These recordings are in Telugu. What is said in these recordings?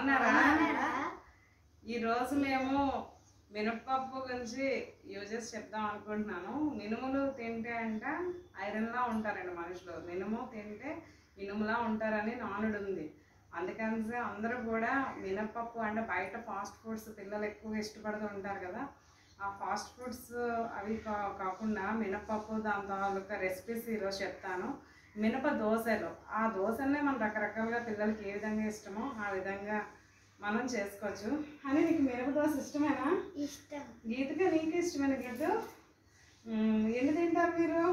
బాగున్నారా ఈ రోజు మేము మినప్పప్పు గురించి యూజెస్ చెప్దాం అనుకుంటున్నాను మినుములు తింటే అంట ఐరన్లా ఉంటారండి మనుషులు మినుము తింటే ఇనుములా ఉంటారని నానుడు ఉంది అందుకని అందరూ కూడా మినప్పప్పు అంటే బయట ఫాస్ట్ ఫుడ్స్ పిల్లలు ఎక్కువ ఇష్టపడుతూ ఉంటారు కదా ఆ ఫాస్ట్ ఫుడ్స్ అవి కా- కాకుండా మినప్పప్పు దాని తాలూకా రెసిపీస్ ఈరోజు చెప్తాను మినప దోశలు ఆ దోశలనే మనం రకరకాలుగా పిల్లలకి ఏ విధంగా ఇష్టమో ఆ విధంగా మనం చేసుకోవచ్చు అని నీకు మినప దోశ ఇష్టమేనా ఇష్టం గీతగా నీకు ఇష్టమైన గీత మ్మ్, ఎన్ని తింటారు మీరు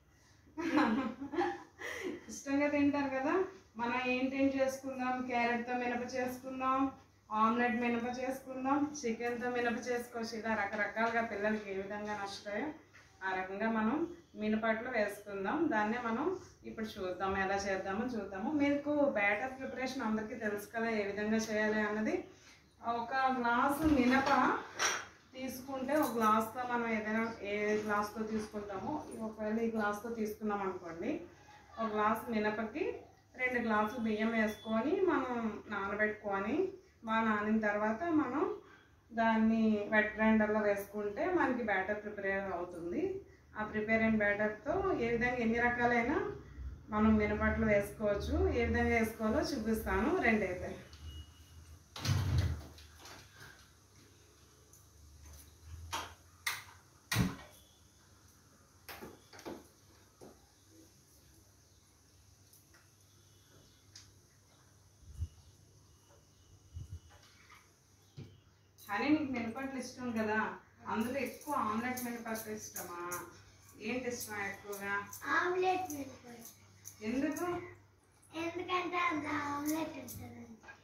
ఇష్టంగా తింటారు కదా మనం ఏంటేం చేసుకుందాం క్యారెట్తో మినప చేసుకుందాం ఆమ్లెట్ మినప చేసుకుందాం చికెన్తో మినప చేసుకోవచ్చు ఇలా రకరకాలుగా పిల్లలకి ఏ విధంగా నచ్చుతాయో ఆ రకంగా మనం మినపట్లు వేసుకుందాం దాన్నే మనం ఇప్పుడు చూద్దాం ఎలా చేద్దామో చూద్దాము మీకు బ్యాటర్ ప్రిపరేషన్ అందరికీ తెలుసు కదా ఏ విధంగా చేయాలి అన్నది ఒక గ్లాసు మినప తీసుకుంటే ఒక గ్లాస్తో మనం ఏదైనా ఏ గ్లాస్తో తీసుకుంటామో ఒకవేళ ఈ గ్లాస్తో తీసుకున్నాం అనుకోండి ఒక గ్లాస్ మినపకి రెండు గ్లాసులు బియ్యం వేసుకొని మనం నానబెట్టుకొని బాగా నానిన తర్వాత మనం దాన్ని వెట్ గ్రైండర్లో వేసుకుంటే మనకి బ్యాటర్ ప్రిపేర్ అవుతుంది ఆ ప్రిపేర్ అయిన బ్యాటర్తో ఏ విధంగా ఎన్ని రకాలైన మనం మినపట్లు వేసుకోవచ్చు ఏ విధంగా వేసుకోవాలో చూపిస్తాను రెండైతే కానీ నీకు మినపట్లు ఇష్టం కదా అందులో ఎక్కువ ఆమ్లెట్ మినపట్లు ఇష్టమా ఏంటి ఇష్టమా ఎక్కువగా ఆమ్లెట్ మిరపకాయ ఎందుకు ఎందుకంటే అంత ఆమ్లెట్ ఉంటుంది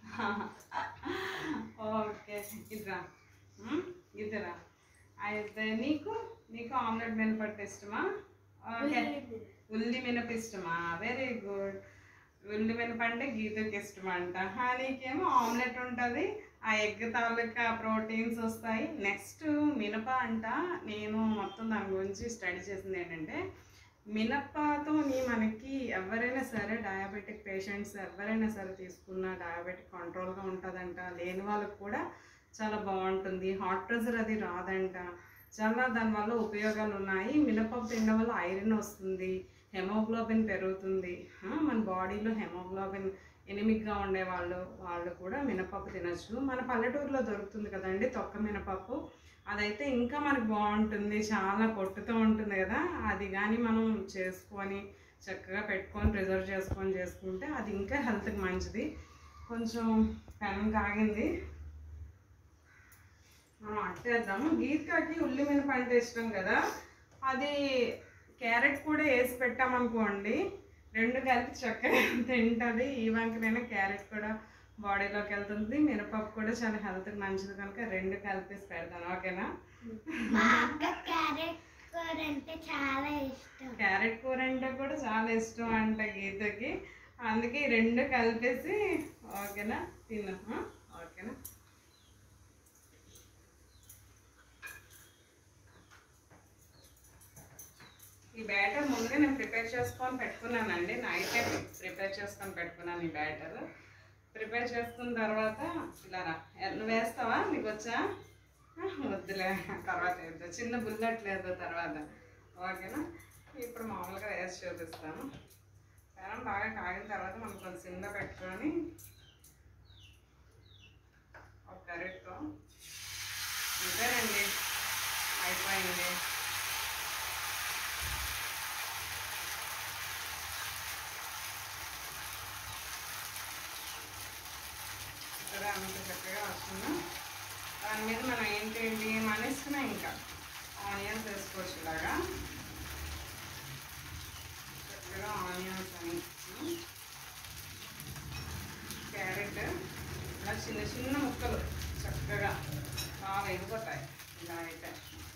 ఓకే ఇద్దరా ఇద్దరా అయితే నీకు నీకు ఆమ్లెట్ మినపట్టు ఇష్టమా ఓకే ఉల్లి మినప ఇష్టమా వెరీ గుడ్ ఉల్లి మినప అంటే గీతకి ఇష్టం అంట నీకేమో ఆమ్లెట్ ఉంటుంది ఆ ఎగ్ తాలూకా ప్రోటీన్స్ వస్తాయి నెక్స్ట్ మినప అంట నేను మొత్తం దాని గురించి స్టడీ చేసింది ఏంటంటే మినపతో మనకి ఎవరైనా సరే డయాబెటిక్ పేషెంట్స్ ఎవరైనా సరే తీసుకున్న డయాబెటిక్ కంట్రోల్గా ఉంటుందంట లేని వాళ్ళకి కూడా చాలా బాగుంటుంది హార్ట్ ప్రెషర్ అది రాదంట చాలా దానివల్ల ఉపయోగాలు ఉన్నాయి మినపప్పు తినడం వల్ల ఐరన్ వస్తుంది హెమోగ్లోబిన్ పెరుగుతుంది ఆ, మన బాడీలో హెమోగ్లోబిన్ ఎనిమిక్గా ఉండే వాళ్ళు వాళ్ళు కూడా మినపప్పు తినచ్చు మన పల్లెటూరులో దొరుకుతుంది కదండి తొక్క మినపప్పు అదైతే ఇంకా మనకు బాగుంటుంది చాలా పొట్టుతో ఉంటుంది కదా అది కానీ మనం చేసుకొని చక్కగా పెట్టుకొని ప్రిజర్వ్ చేసుకొని చేసుకుంటే అది ఇంకా హెల్త్కి మంచిది కొంచెం పెనం కాగింది మనం అట్టేద్దాము గీతకాకి ఉల్లి మినప అంటే ఇష్టం కదా అది క్యారెట్ కూడా వేసి పెట్టామనుకోండి రెండు కలిపి చక్కగా తింటుంది ఈ వంకనైనా క్యారెట్ కూడా బాడీలోకి వెళ్తుంది మినపప్పు కూడా చాలా హెల్త్కి మంచిది కనుక రెండు కలిపేసి పెడతాను ఓకేనా మా అక్క క్యారెట్ కూర అంటే చాలా ఇష్టం క్యారెట్ కూర అంటే కూడా చాలా ఇష్టం అంట గీతకి అందుకే ఈ రెండు కలిపేసి ఓకేనా తిను ఆ? ఓకేనా ఈ బ్యాటర్ ముందే నేను ప్రిపేర్ చేసుకొని పెట్టుకున్నానండి నైటే ప్రిపేర్ చేసుకొని పెట్టుకున్నాను ఈ బ్యాటర్ ప్రిపేర్ చేసుకున్న తర్వాత ఇలా రా ఎ- నువ్వు వేస్తావా నీకు వచ్చా ఆ, వద్దులే తర్వాత వేద్దాం చిన్న బుల్లెట్ లేదు తర్వాత ఓకేనా ఇప్పుడు మామూలుగా వేసి చూపిస్తాను పెనం బాగా కాగిన తర్వాత మనం కొంచెం సిమ్లో పెట్టుకొని ఒక గరిటతో ఇదేనండి అయిపోయింది ఇక్కడ అంత చక్కగా వస్తుంది దాని మీద మనం ఏంటేంటి మన ఇష్టమే ఇంకా ఆనియన్స్ వేసుకోవచ్చు ఇలాగా చక్కగా ఆనియన్స్ అని క్యారెట్ ఇలా చిన్న చిన్న ముక్కలు చక్కగా బాగా వేగిపోతాయి ఇలా అయితే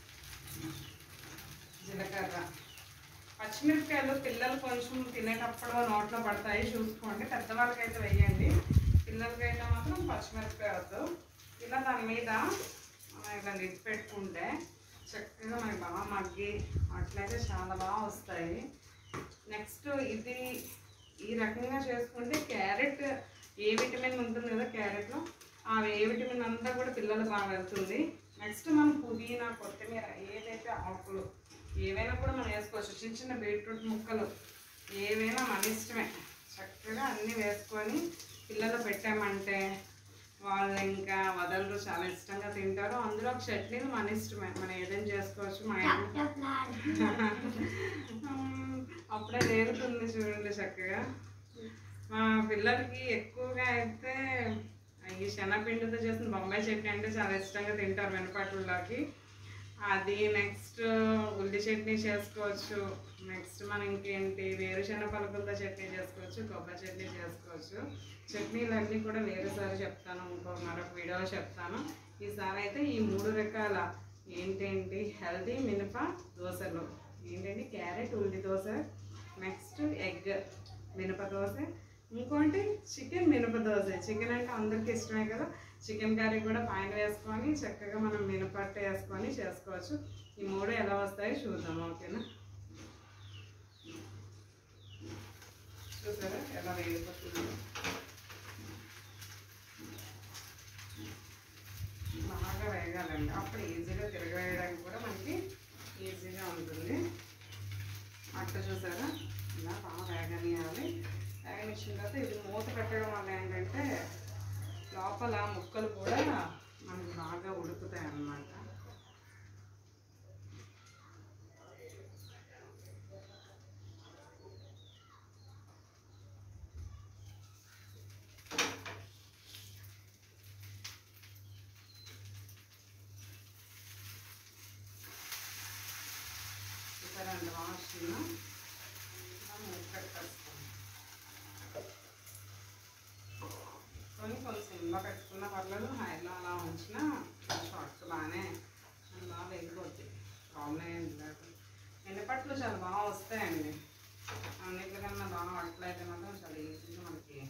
జీలకర్ర పచ్చిమిరపకాయలు పిల్లలు కొంచెం తినేటప్పుడు నోట్లో పడతాయి చూసుకోండి పెద్దవాళ్ళకైతే వేయండి పిల్లలకైతే మాత్రం పచ్చిమిరపకాయ వద్దు ఇలా దాని మీద మనం ఇలా లిడ్ పెట్టుకుంటే చక్కగా మనకి బాగా మగ్గి అట్లయితే చాలా బాగా వస్తాయి నెక్స్ట్ ఇది ఈ రకంగా చేసుకుంటే క్యారెట్ ఏ విటమిన్ ఉంటుంది కదా క్యారెట్లో ఆ ఏ విటమిన్ అంతా కూడా పిల్లలు బాగా వెళ్తుంది నెక్స్ట్ మనం పుదీనా కొత్తిమీర ఏదైతే ఆకులు ఏవైనా కూడా మనం వేసుకోవచ్చు చిన్న చిన్న బీట్రూట్ ముక్కలు ఏవైనా మన ఇష్టమే చక్కగా అన్నీ వేసుకొని పిల్లలు పెట్టామంటే వాళ్ళు ఇంకా వదలరు చాలా ఇష్టంగా తింటారు అందులో ఒక చట్నీలు మన ఇష్టమే మనం ఏదైనా చేసుకోవచ్చు మా ఇంట్లో మ్మ్. అప్పుడే నేర్పుతుంది చూడండి చక్కగా మా పిల్లలకి ఎక్కువగా అయితే ఈ శనగపిండితో చేసిన బొంబాయి చట్నీ అంటే చాలా ఇష్టంగా తింటారు వెనపట్లలోకి అది నెక్స్ట్ ఉల్లి చట్నీ చేసుకోవచ్చు నెక్స్ట్ మనం ఇంకేంటి వేరుశెనగ పలుకులతో చట్నీ చేసుకోవచ్చు కొబ్బరి చట్నీ చేసుకోవచ్చు చట్నీలన్నీ కూడా వేరేసారి చెప్తాను ఇంకో మరొక వీడియో చెప్తాను ఈసారి అయితే ఈ మూడు రకాల ఏంటేంటి హెల్దీ మినప దోశలు ఏంటంటే క్యారెట్ ఉల్లి దోశ నెక్స్ట్ ఎగ్ మినప దోశ ఇంకోటి చికెన్ మినప దోశ చికెన్ అంటే అందరికీ ఇష్టమే కదా చికెన్ కర్రీ కూడా పైన వేసుకొని చక్కగా మనం మినపట్ట వేసుకొని చేసుకోవచ్చు ఈ మూడు ఎలా వస్తాయో చూద్దాం ఓకేనా చూసారా ఎలా వేగిపోతుందో బాగా వేగాలండి అప్పుడు ఈజీగా తిరగవేయడానికి కూడా మనకి ఈజీగా ఉంటుంది అట్ట చూసారా ఇలా బాగా వేగనియాలి వేగనిచ్చిన తర్వాత ఇది మూత పెట్టడం వల్ల ఏంటంటే లోపల ముక్కలు కూడా మనకి బాగా ఉడుకుతాయి అన్నమాట చూసారండి వాసన మూత పెట్టేస్తాం కొని కొంచెం సిమ్లో పెట్టుకున్న పర్లేదు హైలో అలా ఉంచిన షార్ట్ బాగానే బాగా వెళ్ళిపోద్ది ప్రాబ్లం ఏం లేదు ఎండపట్లు చాలా బాగా వస్తాయండి అన్నిటికన్నా బాగా వంటలు అయితే మాత్రం చాలా ఈజీగా మనకి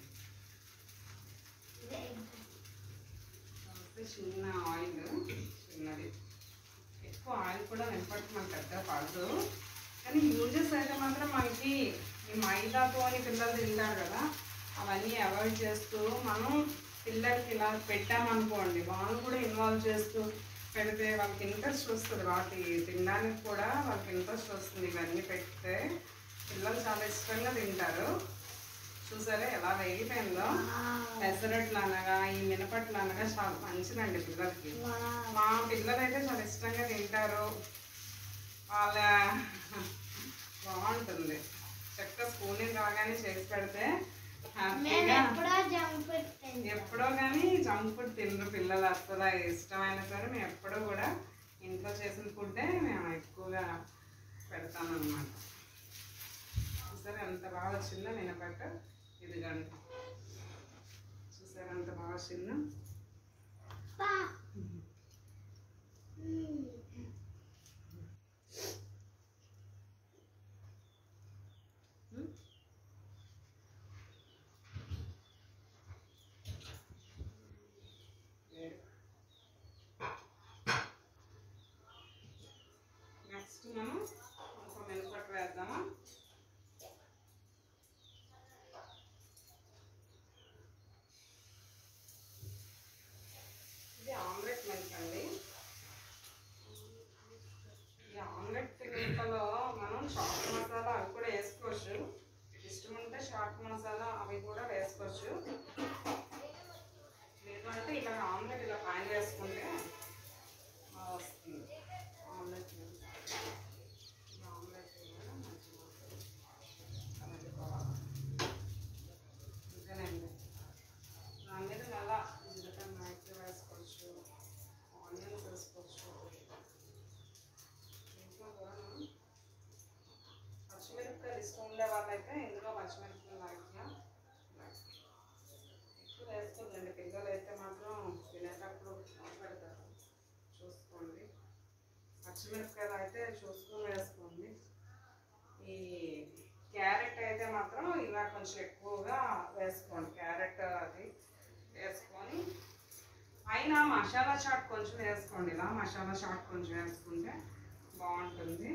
కాకపోతే చిన్న ఆయిల్ చిన్నది ఎక్కువ ఆయిల్ కూడా వెనపట్టు మనకు పెద్ద పడదు కానీ యూజెస్ అయితే మాత్రం మనకి ఈ మైదాతో అని పిల్లలు తింటారు కదా అవన్నీ అవాయిడ్ చేస్తూ మనం పిల్లలకి ఇలా పెట్టామనుకోండి వాళ్ళు కూడా ఇన్వాల్వ్ చేస్తూ పెడితే వాళ్ళకి ఇంట్రెస్ట్ వస్తుంది వాటి తినడానికి కూడా వాళ్ళకి ఇంట్రెస్ట్ వస్తుంది ఇవన్నీ పెడితే పిల్లలు చాలా ఇష్టంగా తింటారు చూసారా ఎలా వేగిపోయిందో పెసరట్లు అనగా ఈ మినపట్లు అనగా చాలా మంచిదండి పిల్లలకి మా పిల్లలు అయితే చాలా ఇష్టంగా తింటారు వాళ్ళ బాగుంటుంది చక్కగా స్కూల్ నుంచి రాగానే చేసి పెడితే నేను హ్యాపీగా ఎప్పుడో జంప్ పెట్టాను ఎప్పుడో కానీ జంక్ ఫుడ్ తినరు పిల్లలు అసలు ఇష్టమైన సరే మేము ఎప్పుడూ కూడా ఇంట్లో చేసిన ఫుడ్డే మేము ఎక్కువగా పెడతామన్నమాట చూసారా ఎంత బాగా వచ్చిందో మినపట్ట ఇదిగండి చూసారా ఎంత బాగా వచ్చిందో పా. మ్మ్. నెక్స్ట్ మనం కొంచెం మినపట్టు వేద్దామా ఇది ఆమ్లెట్ మిల్క్ అండి ఈ ఆమ్లెట్ మిల్క్లో మనం చాట్ మసాలా అవి కూడా వేసుకోవచ్చు ఇష్టం ఉంటే చాట్ మసాలా అవి కూడా వేసుకోవచ్చు లేదు అంటే ఇలా ఆమ్లెట్ ఇలా పైన వేసుకుంటే బాగా వస్తుంది ఆమ్లెట్ మిల్క్ ఈ ఆమ్లెట్ కూడా మంచిగా కలుపుకోవాలి అంతేనండి దాని మీద మళ్ళా జీలకర్ర మైక్ వేసుకోవచ్చు ఆనియన్స్ వేసుకోవచ్చు ఇంట్లో కూడా పచ్చిమిరపకాయలు ఇష్టం ఉండే వాళ్ళైతే ఇందులో పచ్చిమిరపకాయలు లైట్గా ఎక్కువ వేసుకోండి పిల్లలు అయితే మాత్రం తినేటప్పుడు పెడతారు చూసుకోండి పచ్చిమిరపకాయలు అయితే చూసుకొని వేసుకోండి ఈ క్యారెట్ అయితే మాత్రం ఇలా కొంచెం ఎక్కువగా వేసుకోండి క్యారెట్ అది వేసుకొని పైన మసాలా చాట్ కొంచెం వేసుకోండి ఇలా మసాలా చాట్ కొంచెం వేసుకుంటే బాగుంటుంది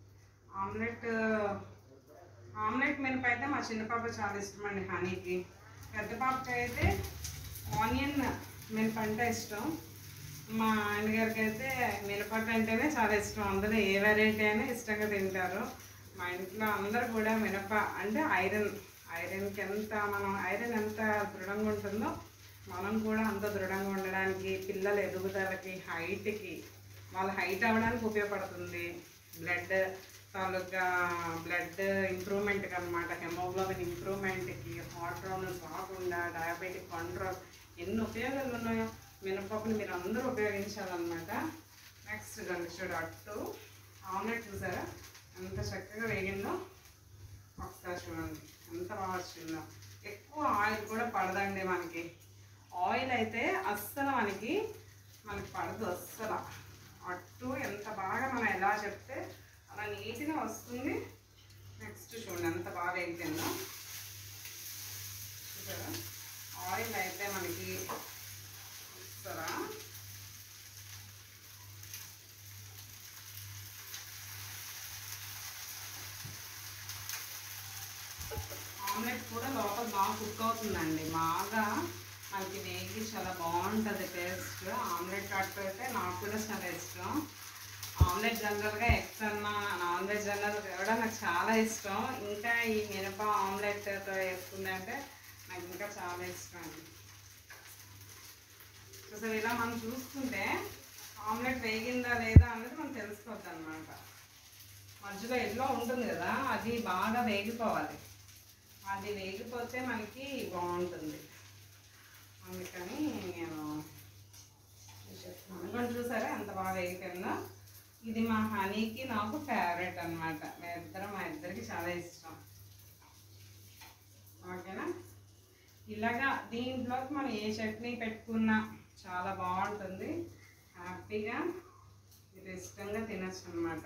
ఆమ్లెట్ ఆమ్లెట్ మినప అయితే మా చిన్న పాప చాలా ఇష్టం అండి హనీకి పెద్ద పాపకి అయితే ఆనియన్ మినప అంటే ఇష్టం మా ఆయనగారికి అయితే మినపట్టు అంటేనే చాలా ఇష్టం అందులో ఏ వెరైటీ అయినా ఇష్టంగా తింటారు మా ఇంట్లో అందరూ కూడా మినప అంటే ఐరన్ ఐరన్కి ఎంత మనం ఐరన్ ఎంత దృఢంగా ఉంటుందో మనం కూడా అంత దృఢంగా ఉండడానికి పిల్లల ఎదుగుదలకి హైట్కి వాళ్ళ హైట్ అవ్వడానికి ఉపయోగపడుతుంది బ్లడ్ తాలూకా బ్లడ్ ఇంప్రూవ్మెంట్కి అనమాట హెమోగ్లోబిన్ ఇంప్రూవ్మెంట్కి హార్ట్ ప్రాబ్లమ్స్ రాకుండా డయాబెటిక్ కంట్రోల్ ఎన్ని ఉపయోగాలు ఉన్నాయో మినపప్పుని మీరు అందరూ ఉపయోగించాలన్నమాట నెక్స్ట్ దాన్ని చూడు అట్టు ఆమ్లెట్ చూసారా ఎంత చక్కగా వేగిందో ఒకసారి చూడండి ఎంత బాగా వచ్చిందో ఎక్కువ ఆయిల్ కూడా పడదండి మనకి ఆయిల్ అయితే అస్సలు మనకి మనకి పడదు అస్సలు అట్టు ఎంత బాగా మనం ఎలా చెప్తే అలా నీట్గా వస్తుంది నెక్స్ట్ చూడండి ఎంత బాగా వేగిపోయిందో చూసారా ఆయిల్ అయితే మనకి వస్తారా ఆమ్లెట్ కూడా లోపల బాగా కుక్ అవుతుందండి బాగా మనకి వేగి చాలా బాగుంటుంది టేస్ట్ ఆమ్లెట్ కట్టు అయితే నాకు కూడా చాలా ఇష్టం ఆమ్లెట్ జనరల్గా ఎగ్స్ అన్న నాన్ వెజ్ అన్నది కూడా నాకు చాలా ఇష్టం ఇంకా ఈ మినప ఆమ్లెట్తో వేసుకుందంటే నాకు ఇంకా చాలా ఇష్టం అండి అసలు ఇలా మనం చూసుకుంటే ఆమ్లెట్ వేగిందా లేదా అనేది మనం తెలుసుకోవద్దు అనమాట మధ్యలో ఎల్లో ఉంటుంది కదా అది బాగా వేగిపోవాలి అది వేగిపోతే మనకి బాగుంటుంది అందుకని నేను చెప్తున్నాను కొంచెం చూసారా ఎంత బాగా వేగిపోయిందో ఇది మా హనీకి నాకు ఫేవరెట్ అనమాట మా ఇద్దరం మా ఇద్దరికి చాలా ఇష్టం ఓకేనా ఇలాగా దీంట్లోకి మనం ఏ చట్నీ పెట్టుకున్నా చాలా బాగుంటుంది హ్యాపీగా ఇది ఇష్టంగా తినచ్చు అనమాట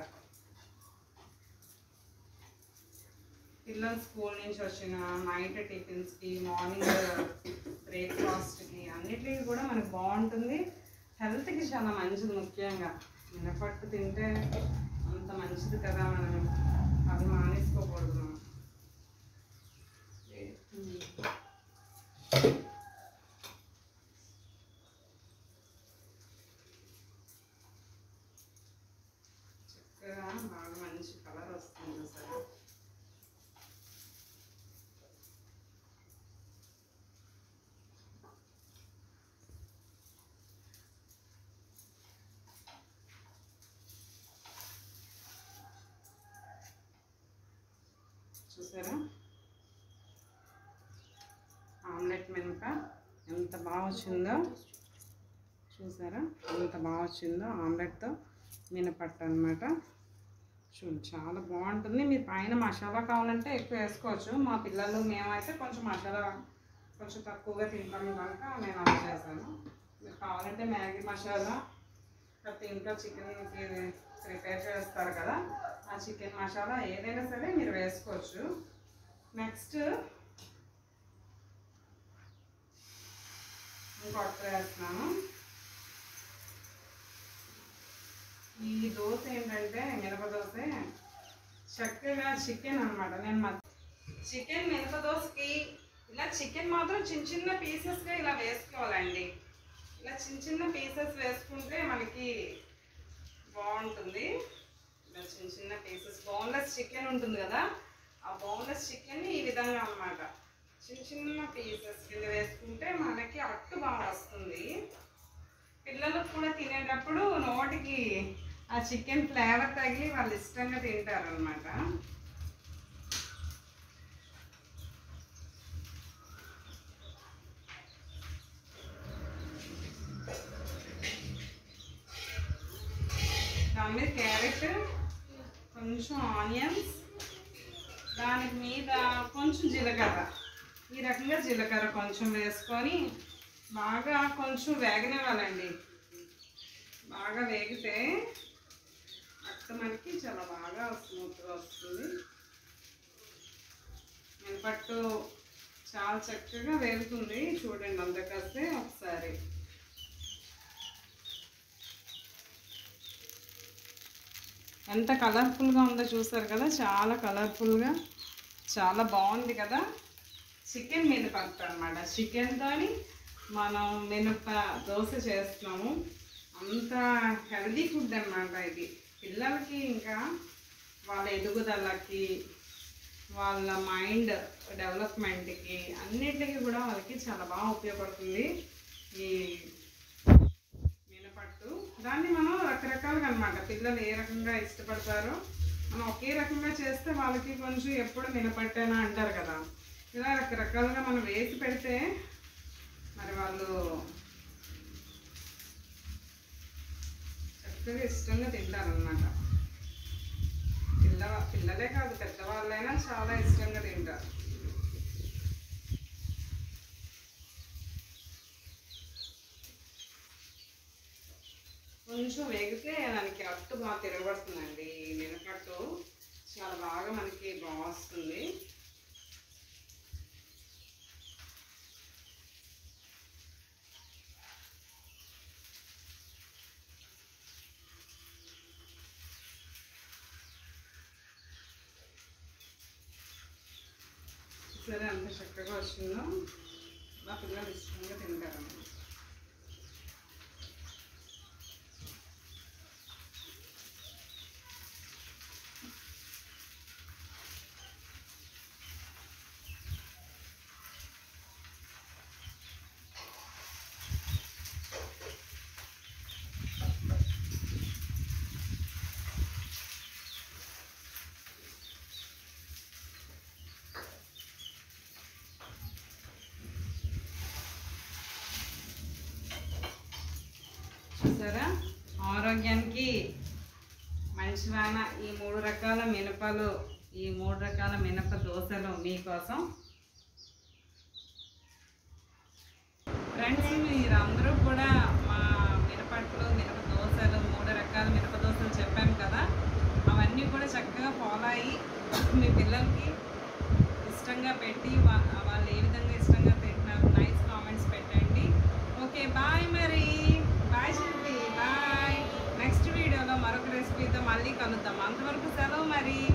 పిల్లలు స్కూల్ నుంచి వచ్చిన నైట్ టిఫిన్స్కి మార్నింగ్ బ్రేక్ఫాస్ట్కి అన్నిటికీ కూడా మనకు బాగుంటుంది హెల్త్కి చాలా మంచిది ముఖ్యంగా మినపట్టు తింటే అంత మంచిది కదా మనం అది మానేసుకోకూడదు మనం చక్కగా బాగా మంచి కలర్ వస్తుంది చూసారా చూసారా ఆమ్లెట్ మినప ఎంత బాగా వచ్చిందో చూసారా ఎంత బాగా వచ్చిందో ఆమ్లెట్తో మినపట్టు అనమాట చూడు చాలా బాగుంటుంది మీరు పైన మసాలా కావాలంటే ఎక్కువ వేసుకోవచ్చు మా పిల్లలు మేమైతే కొంచెం మసాలా కొంచెం తక్కువగా తింటాం కనుక నేను అలా చేశాను మీరు కావాలంటే మ్యాగీ మసాలా లేకపోతే ఇంట్లో చికెన్కి ప్రిపేర్ చేస్తారు కదా ఆ చికెన్ మసాలా ఏదైనా సరే మీరు వేసుకోవచ్చు నెక్స్ట్ ఇంకొకటి వేస్తున్నాను ఈ దోశ ఏంటంటే మినప దోశ చక్కగా చికెన్ అన్నమాట నేను చికెన్ మినప దోశకి ఇలా చికెన్ మాత్రం చిన్న చిన్న పీసెస్గా ఇలా వేసుకోవాలండి ఇలా చిన్న చిన్న పీసెస్ వేసుకుంటే మనకి బాగుంటుంది ఇలా చిన్న చిన్న పీసెస్ బోన్లెస్ చికెన్ ఉంటుంది కదా ఆ బోన్లెస్ చికెన్ ఈ విధంగా అన్నమాట చిన్న చిన్న పీసెస్ కింద వేసుకుంటే మనకి అట్టు బాగా వస్తుంది పిల్లలకు కూడా తినేటప్పుడు నోటికి ఆ చికెన్ ఫ్లేవర్ తగిలి వాళ్ళు ఇష్టంగా తింటారు అనమాట దాని మీద క్యారెట్ కొంచెం ఆనియన్స్ దాని మీద కొంచెం జీలకర్ర ఈ రకంగా జీలకర్ర కొంచెం వేసుకొని బాగా కొంచెం వేగనివ్వాలండి బాగా వేగితే అట్ట మనకి చాలా బాగా స్మూత్గా వస్తుంది మినపట్టు చాలా చక్కగా వేగుతుంది చూడండి అంతకస్తే ఒకసారి ఎంత కలర్ఫుల్గా ఉందో చూసారు కదా చాలా కలర్ఫుల్గా చాలా బాగుంది కదా చికెన్ మినపట్టు అనమాట చికెన్తోని మనం మినప దోశ చేస్తున్నాము అంత హెల్దీ ఫుడ్ అన్నమాట ఇది పిల్లలకి ఇంకా వాళ్ళ ఎదుగుదలకి వాళ్ళ మైండ్ డెవలప్మెంట్కి అన్నిటికీ కూడా వాళ్ళకి చాలా బాగా ఉపయోగపడుతుంది ఈ మినపట్టు దాన్ని మనం రకరకాలుగా అనమాట పిల్లలు ఏ రకంగా ఇష్టపడతారో మనం ఒకే రకంగా చేస్తే వాళ్ళకి కొంచెం ఎప్పుడు మినపట్టేనా అంటారు కదా ఇలా రకరకాలుగా మనం వేసి పెడితే మరి వాళ్ళు చక్కగా ఇష్టంగా తింటారనమాట పిల్ల పిల్లలే కాదు పెద్దవాళ్ళైనా చాలా ఇష్టంగా తింటారు కొంచెం వేగితే దానికి అట్టు బాగా తిరగబడుతుందండి ఈ మినపట్టు చాలా బాగా మనకి బాగా వస్తుంది సరే అంత చక్కగా వచ్చిందో మా పిల్లలు ఇష్టంగా తింటారన్నమాట చూసారా ఆరోగ్యానికి మంచివాన ఈ మూడు రకాల మినపలు ఈ మూడు రకాల మినప దోశలు మీకోసం ఫ్రెండ్స్ మీరందరూ కూడా మా మినపట్లు మినప దోశలు మూడు రకాల మినప దోశలు చెప్పాను కదా అవన్నీ కూడా చక్కగా ఫాలో అయ్యి మీ పిల్లలకి ఇష్టంగా పెట్టి వా- వాళ్ళు ఏ విధంగా ఇష్టంగా తింటున్నారు నైస్ కామెంట్స్ పెట్టండి ఓకే బాయ్ మరి బాయ్ శిల్పి బాయ్ నెక్స్ట్ వీడియోలో మరొక రెసిపీతో మళ్ళీ కలుద్దాం అంతవరకు సెలవు మరి